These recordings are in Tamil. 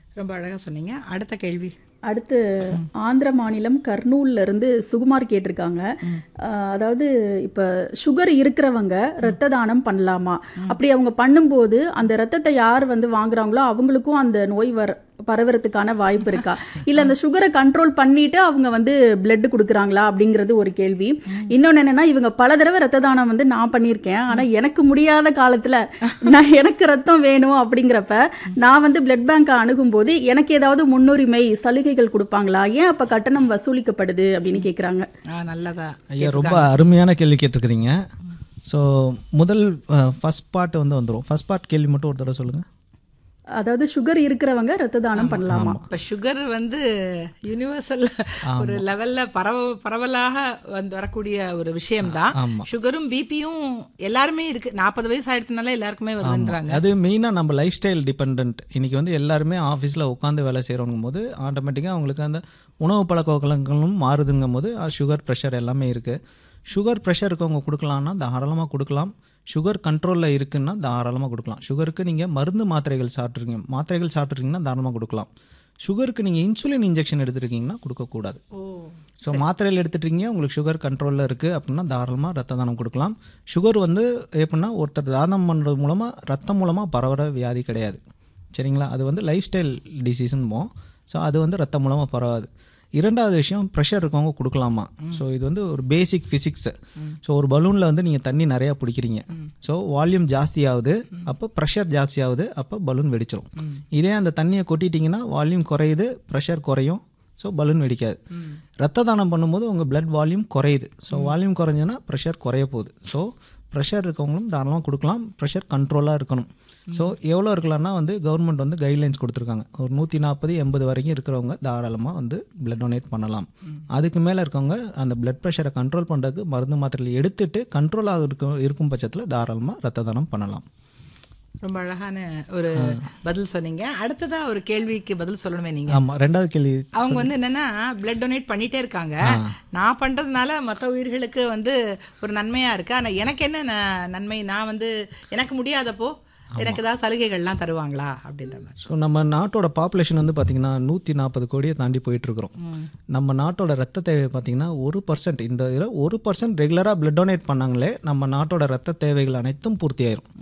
ரொம்ப அழகாக சொன்னீங்க அடுத்த கேள்வி அடுத்து ஆந்திர மாநிலம் கர்னூல்ல இருந்து சுகுமார் கேட்டிருக்காங்க அஹ், அதாவது இப்போ சுகர் இருக்கிறவங்க இரத்த தானம் பண்ணலாமா அப்படி அவங்க பண்ணும்போது அந்த இரத்தத்தை யார் வந்து வாங்குறாங்களோ அவங்களுக்கும் அந்த நோய் வர பரவறதுக்கான வாய்ப்பு இருக்கா இல்ல அந்த சுகரை கண்ட்ரோல் பண்ணிட்டு அவங்க வந்து பிளட் கொடுக்குறாங்களா அப்படிங்கிறது ஒரு கேள்வி இன்னொன்னு என்னன்னா இவங்க பல தடவை ரத்த தானம் வந்து நான் பண்ணியிருக்கேன் ஆனா எனக்கு முடியாத காலத்துல நான் எனக்கு ரத்தம் வேணும் அப்படிங்கிறப்ப நான் வந்து பிளட் பேங்க் அணுகும் போது எனக்கு ஏதாவது முன்னுரிமை சலுகைகள் கொடுப்பாங்களா ஏன் அப்ப கட்டணம் வசூலிக்கப்படுது அப்படின்னு கேக்குறாங்க ஆ நல்லதா ஐயா ரொம்ப அருமையான கேள்வி கேட்டிருக்கிறீங்க ஸோ முதல் ஃபர்ஸ்ட் பார்ட் வந்து வந்துடும் ஃபர்ஸ்ட் பார்ட் கேள்வி மட்டும் ஒரு தடவை சொல்லுங்கள் அதாவது சுகர் இருக்கிறவங்க ரத்த தானம் பண்ணலாமா இப்போ சுகர் வந்து யூனிவர்சல் ஒரு லெவல்ல பரவ பரவலாக வந்து வரக்கூடிய ஒரு விஷயம்தான் ஆமா. சுகரும் பிபியும் எல்லாருமே இருக்கு நாற்பது வயசு ஆயிடுத்துனால எல்லாருக்குமே வருதுன்றாங்க அது மெயினாக நம்ம லைஃப் ஸ்டைல் டிபெண்ட் இன்னைக்கு வந்து எல்லாருமே ஆஃபீஸில் உட்காந்து வேலை செய்கிறவங்கும் போது ஆட்டோமேட்டிக்காக அவங்களுக்கு அந்த உணவு பழக்க வழக்கங்களும் மாறுதுங்கும் போது சுகர் ப்ரெஷர் எல்லாமே இருக்குது சுகர் ப்ரெஷர் இருக்கவங்க கொடுக்கலாம்னா தாராளமாக கொடுக்கலாம் சுகர் கண்ட்ரோலில் இருக்குன்னா தாராளமாக கொடுக்கலாம் சுகருக்கு நீங்கள் மருந்து மாத்திரைகள் சாப்பிட்ருக்கீங்க மாத்திரைகள் சாப்பிட்ருக்கீங்கன்னா தாராளமாக கொடுக்கலாம் சுகருக்கு நீங்கள் இன்சுலின் இன்ஜெக்ஷன் எடுத்துருக்கீங்கன்னா கொடுக்கக்கூடாது ஓ ஸோ மாத்திரைகள் எடுத்துட்டீங்க உங்களுக்கு சுகர் கண்ட்ரோலில் இருக்குது அப்படின்னா தாராளமாக ரத்த தானம் கொடுக்கலாம் சுகர் வந்து எப்படின்னா ஒருத்தர் தானம் பண்ணுறது மூலமாக ரத்தம் மூலமாக பரவுற வியாதி கிடையாது சரிங்களா அது வந்து லைஃப் ஸ்டைல் டிசீஸ்ன்னு ஸோ அது வந்து ரத்தம் மூலமாக பரவாது இரண்டாவது விஷயம் ப்ரெஷர் இருக்கவங்க கொடுக்கலாமா ஸோ இது வந்து ஒரு பேசிக் ஃபிசிக்ஸு ஸோ ஒரு பலூனில் வந்து நீங்கள் தண்ணி நிறையா பிடிக்கிறீங்க ஸோ வால்யூம் ஜாஸ்தி ஆகுது அப்போ ப்ரெஷர் ஜாஸ்தி ஆகுது அப்போ பலூன் வெடிச்சிரும் இதே அந்த தண்ணியை கொட்டிட்டீங்கன்னா வால்யூம் குறையுது ப்ரெஷர் குறையும் ஸோ பலூன் வெடிக்காது ரத்த தானம் பண்ணும்போது உங்கள் பிளட் வால்யூம் குறையுது ஸோ வால்யூம் குறைஞ்சுன்னா ப்ரெஷர் குறைய போகுது ஸோ ப்ரெஷர் இருக்கவங்களும் தாராளமாக கொடுக்கலாம் ப்ரெஷர் கண்ட்ரோலாக இருக்கணும் ஸோ எவ்வளோ இருக்கலாம்னா வந்து கவர்மெண்ட் வந்து கைட்லைன்ஸ் கொடுத்துருக்காங்க ஒரு நூற்றி நாற்பது எண்பது வரைக்கும் இருக்கிறவங்க தாராளமாக வந்து பிளட் டொனேட் பண்ணலாம் அதுக்கு மேலே இருக்கவங்க அந்த பிளட் ப்ரெஷரை கண்ட்ரோல் பண்ணுறதுக்கு மருந்து மாத்திரைகள் எடுத்துட்டு கண்ட்ரோலாக இருக்கும் இருக்கும் பட்சத்தில் தாராளமாக ரத்த தானம் பண்ணலாம் ரொம்ப அழகான ஒரு பதில் சொன்னீங்க அடுத்ததா ஒரு கேள்விக்கு பதில் சொல்லணுமே நீங்க ஆமாம் ரெண்டாவது கேள்வி அவங்க வந்து என்னன்னா பிளட் டொனேட் பண்ணிட்டே இருக்காங்க நான் பண்றதுனால மற்ற உயிர்களுக்கு வந்து ஒரு நன்மையா இருக்கு ஆனா எனக்கு என்ன ந- நன்மை நான் வந்து எனக்கு முடியாதப்போ எனக்கு ஏதாவது சலுகைகள்லாம் தருவாங்களா அப்படின்ற மாதிரி ஸோ நம்ம நாட்டோட பாப்புலேஷன் வந்து பார்த்திங்கன்னா நூற்றி நாற்பது கோடியை தாண்டி போயிட்டுருக்குறோம் நம்ம நாட்டோட ரத்த தேவை பார்த்திங்கன்னா ஒரு பர்சன்ட் இந்த இதில் ஒரு பர்சன்ட் ரெகுலராக பிளட் டொனேட் பண்ணாங்களே நம்ம நாட்டோட ரத்த தேவைகள் அனைத்தும் பூர்த்தி ஆயிரும்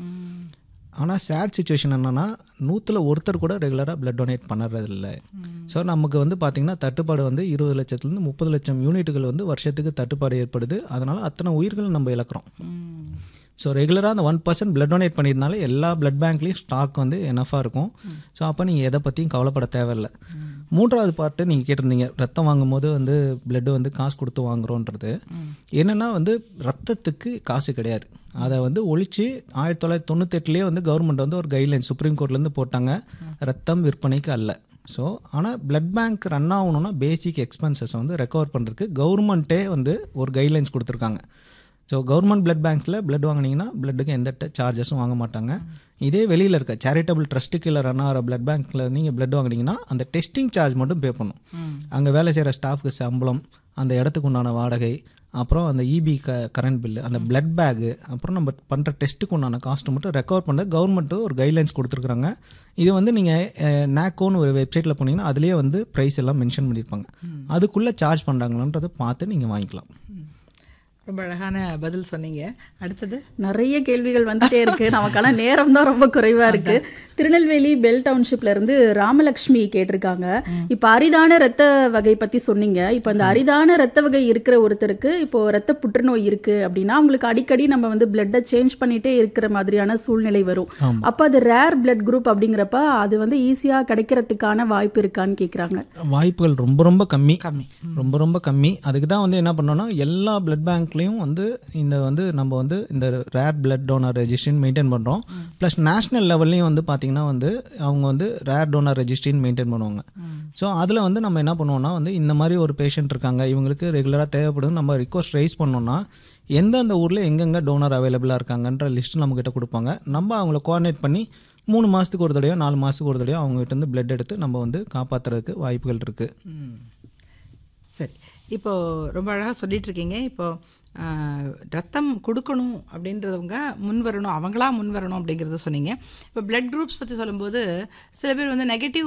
ஆனால் சேட் சுச்சுவேஷன் என்னன்னா நூற்றில் ஒருத்தர் கூட ரெகுலராக பிளட் டொனேட் பண்ணுறது இல்லை ஸோ நமக்கு வந்து பார்த்திங்கன்னா தட்டுப்பாடு வந்து இருபது லட்சத்துலேருந்து முப்பது லட்சம் யூனிட்டுகள் வந்து வருஷத்துக்கு தட்டுப்பாடு ஏற்படுது அதனால் அத்தனை உயிர்கள் நம்ம இழக்கிறோம் ஸோ ரெகுலராக அந்த ஒன் பர்சன்ட் பிளட் டொனேட் பண்ணியிருந்தாலே எல்லா பிளட் பேங்க்லேயும் ஸ்டாக் வந்து எனஃபாக இருக்கும் ஸோ அப்போ நீங்கள் எதை பற்றியும் கவலைப்பட தேவையில்லை மூன்றாவது பார்ட்டு நீங்கள் கேட்டிருந்தீங்க ரத்தம் வாங்கும்போது வந்து பிளட்டு வந்து காசு கொடுத்து வாங்குறோன்றது என்னென்னா வந்து ரத்தத்துக்கு காசு கிடையாது அதை வந்து ஒழிச்சு ஆயிரத்தி தொள்ளாயிரத்தி தொண்ணூத்தெட்டுலேயே வந்து கவர்மெண்ட் வந்து ஒரு கைட்லைன் சுப்ரீம் கோர்ட்லேருந்து போட்டாங்க ரத்தம் விற்பனைக்கு அல்ல ஸோ ஆனால் பிளட் பேங்க் ரன் ஆகணும்னா பேசிக் எக்ஸ்பென்சஸை வந்து ரெக்கவர் பண்ணுறதுக்கு கவர்மெண்ட்டே வந்து ஒரு கைட்லைன்ஸ் கொடுத்துருக்காங்க ஸோ கவர்மெண்ட் பிளட் பேங்க்ஸில் பிளட் வாங்குனீங்கன்னா பிளட்டுக்கு எந்த சார்ஜஸும் வாங்க மாட்டாங்க இதே வெளியில் இருக்க சேரிட்டபிள் ட்ரஸ்ட்டு கீழே ரன் ஆகிற பிளட் பேங்க்கில் நீங்கள் பிளட் வாங்குனீங்கன்னா அந்த டெஸ்டிங் சார்ஜ் மட்டும் பே பண்ணும் அங்கே வேலை செய்கிற ஸ்டாஃப்க்கு சம்பளம் அந்த இடத்துக்கு உண்டான வாடகை அப்புறம் அந்த இபி க கரண்ட் பில்லு அந்த பிளட் பேக்கு அப்புறம் நம்ம பண்ணுற டெஸ்ட்டுக்கு உண்டான காஸ்ட்டு மட்டும் ரெக்கவர் பண்ண கவர்மெண்ட்டு ஒரு கைட்லைன்ஸ் கொடுத்துருக்குறாங்க இது வந்து நீங்கள் நேக்கோன்னு ஒரு வெப்சைட்டில் போனீங்கன்னா அதுலேயே வந்து ப்ரைஸ் எல்லாம் மென்ஷன் பண்ணியிருப்பாங்க அதுக்குள்ளே சார்ஜ் பண்ணுறாங்களான்றதை பார்த்து நீங்கள் வாங்கிக்கலாம் ரொம்ப அழகான பதில் சொன்னீங்க அடுத்தது நிறைய கேள்விகள் வந்துட்டே இருக்கு நமக்கான நேரம் தான் ரொம்ப குறைவா இருக்கு திருநெல்வேலி பெல் டவுன்ஷிப்ல இருந்து ராமலட்சுமி கேட்டிருக்காங்க இப்ப அரிதான ரத்த வகை பத்தி சொன்னீங்க இப்ப இந்த அரிதான ரத்த வகை இருக்கிற ஒருத்தருக்கு இப்போ ரத்த புற்றுநோய் இருக்கு அப்படின்னா அவங்களுக்கு அடிக்கடி நம்ம வந்து பிளட்டை சேஞ்ச் பண்ணிட்டே இருக்கிற மாதிரியான சூழ்நிலை வரும் ஆமா. அப்ப அது ரேர் பிளட் குரூப் அப்படிங்கிறப்ப அது வந்து ஈஸியா கிடைக்கிறதுக்கான வாய்ப்பு இருக்கான்னு கேக்குறாங்க வாய்ப்புகள் ரொம்ப ரொம்ப கம்மி கம்மி ரொம்ப ரொம்ப கம்மி அதுக்கு தான் வந்து என்ன பண்ணோம்னா எல்லா பிளட் பேங்க்லேயும் வந்து இந்த வந்து நம்ம வந்து இந்த ரேர் பிளட் டோனர் ரெஜிஸ்ட்ரின்னு மெயின்டைன் பண்ணுறோம் ப்ளஸ் நேஷ்னல் லெவல்லையும் வந்து பார்த்திங்கன்னா வந்து அவங்க வந்து ரேர் டோனர் ரெஜிஸ்ட்ரின்னு மெயின்டைன் பண்ணுவாங்க ஸோ அதில் வந்து நம்ம என்ன பண்ணுவோம்னா வந்து இந்த மாதிரி ஒரு பேஷண்ட் இருக்காங்க இவங்களுக்கு ரெகுலராக தேவைப்படுது நம்ம ரிக்வஸ்ட் ரைஸ் பண்ணோம்னா எந்தெந்த ஊரில் எங்கெங்கே டோனர் அவைலபிளாக இருக்காங்கன்ற லிஸ்ட்டு நம்மக்கிட்ட கொடுப்பாங்க நம்ம அவங்கள கோஆர்டினேட் பண்ணி மூணு மாதத்துக்கு ஒரு தடவையோ நாலு மாதத்துக்கு ஒரு தடவையோ அவங்ககிட்ட இருந்து பிளட் எடுத்து நம்ம வந்து காப்பாற்றுறதுக்கு வாய்ப்புகள் இருக்குது ம். சரி இப்போ ரொம்ப அழகாக சொல்லிட்டு இருக்கீங்க இப்போ ஆஹ், ரத்தம் கொடுக்கணும் அப்படின்றவங்க முன் வரணும் அவங்களா முன் வரணும் அப்படிங்கிறத சொன்னீங்க இப்போ பிளட் குரூப்ஸ் பற்றி சொல்லும்போது சில பேர் வந்து நெகட்டிவ்